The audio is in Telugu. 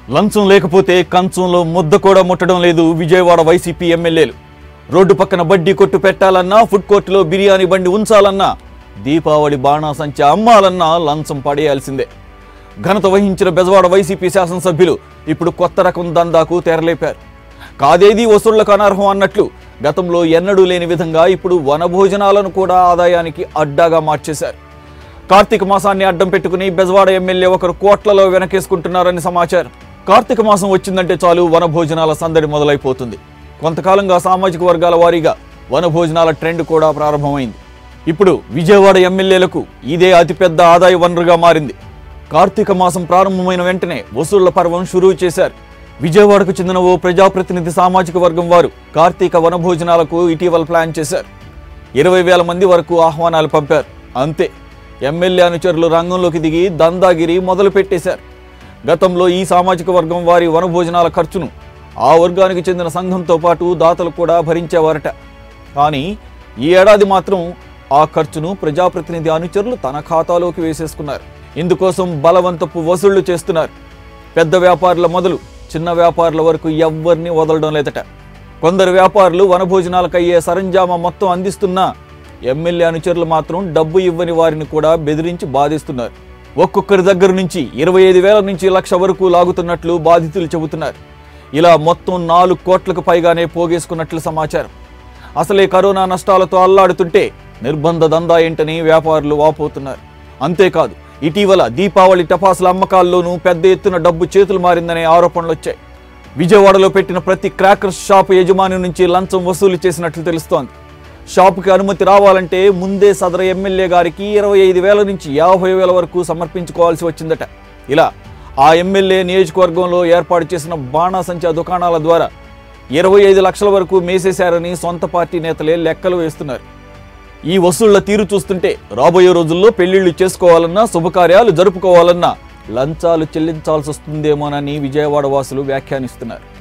లంచం లేకపోతే కంచంలో ముద్ద కూడా ముట్టడం లేదు విజయవాడ వైసీపీ ఎమ్మెల్యేలు రోడ్డు పక్కన బడ్డీ కొట్టు పెట్టాలన్నా ఫుడ్ కోర్టులో బిర్యానీ బండి ఉంచాలన్నా దీపావళి బాణాసంచ అమ్మాలన్నా లంచం పడేయాల్సిందే ఘనత వహించిన బెజవాడ వైసీపీ శాసనసభ్యులు ఇప్పుడు కొత్త రకం దందాకు తెరలేపారు కాదేది వసూళ్లకు అనర్హం అన్నట్లు గతంలో ఎన్నడూ లేని విధంగా ఇప్పుడు వనభోజనాలను కూడా ఆదాయానికి అడ్డాగా మార్చేశారు కార్తీక మాసాన్ని అడ్డం పెట్టుకుని బెజవాడ ఎమ్మెల్యే ఒకరు కోట్లలో వెనకేసుకుంటున్నారని సమాచారం కార్తీక మాసం వచ్చిందంటే చాలు వనభోజనాల సందడి మొదలైపోతుంది కొంతకాలంగా సామాజిక వర్గాల వారీగా వనభోజనాల ట్రెండ్ కూడా ప్రారంభమైంది ఇప్పుడు విజయవాడ ఎమ్మెల్యేలకు ఇదే అతిపెద్ద ఆదాయ వనరుగా మారింది కార్తీక మాసం ప్రారంభమైన వెంటనే వసూళ్ల పర్వం షురూ చేశారు విజయవాడకు చెందిన ఓ ప్రజాప్రతినిధి సామాజిక వర్గం వారు కార్తీక వనభోజనాలకు ఇటీవల ప్లాన్ చేశారు ఇరవై వేల మంది వరకు ఆహ్వానాలు పంపారు అంతే ఎమ్మెల్యే అనుచరులు రంగంలోకి దిగి దందాగిరి మొదలు పెట్టేశారు గతంలో ఈ సామాజిక వర్గం వారి వనభోజనాల ఖర్చును ఆ వర్గానికి చెందిన సంఘంతో పాటు దాతలు కూడా భరించేవారట కానీ ఈ ఏడాది మాత్రం ఆ ఖర్చును ప్రజాప్రతినిధి అనుచరులు తన ఖాతాలోకి వేసేసుకున్నారు ఇందుకోసం బలవంతపు వసూళ్లు చేస్తున్నారు పెద్ద వ్యాపారుల మొదలు చిన్న వ్యాపారుల వరకు ఎవ్వరిని వదలడం లేదట కొందరు వ్యాపారులు వనభోజనాలకు అయ్యే సరంజామా మొత్తం అందిస్తున్నా ఎమ్మెల్యే అనుచరులు మాత్రం డబ్బు ఇవ్వని వారిని కూడా బెదిరించి బాధిస్తున్నారు ఒక్కొక్కరి దగ్గర నుంచి ఇరవై ఐదు వేల నుంచి లక్ష వరకు లాగుతున్నట్లు బాధితులు చెబుతున్నారు ఇలా మొత్తం నాలుగు కోట్లకు పైగానే పోగేసుకున్నట్లు సమాచారం అసలే కరోనా నష్టాలతో అల్లాడుతుంటే నిర్బంధ దందా ఏంటని వ్యాపారులు వాపోతున్నారు అంతేకాదు ఇటీవల దీపావళి టపాసుల అమ్మకాల్లోనూ పెద్ద ఎత్తున డబ్బు చేతులు మారిందనే ఆరోపణలు వచ్చాయి విజయవాడలో పెట్టిన ప్రతి క్రాకర్స్ షాప్ యజమాని నుంచి లంచం వసూలు చేసినట్లు తెలుస్తోంది షాపుకి అనుమతి రావాలంటే ముందే సదర ఎమ్మెల్యే గారికి ఇరవై ఐదు వేల నుంచి యాభై వేల వరకు సమర్పించుకోవాల్సి వచ్చిందట ఇలా ఆ ఎమ్మెల్యే నియోజకవర్గంలో ఏర్పాటు చేసిన బాణాసంచా దుకాణాల ద్వారా ఇరవై ఐదు లక్షల వరకు మేసేశారని సొంత పార్టీ నేతలే లెక్కలు వేస్తున్నారు ఈ వసూళ్ల తీరు చూస్తుంటే రాబోయే రోజుల్లో పెళ్లిళ్లు చేసుకోవాలన్నా శుభకార్యాలు జరుపుకోవాలన్నా లంచాలు చెల్లించాల్సి వస్తుందేమోనని విజయవాడ వాసులు వ్యాఖ్యానిస్తున్నారు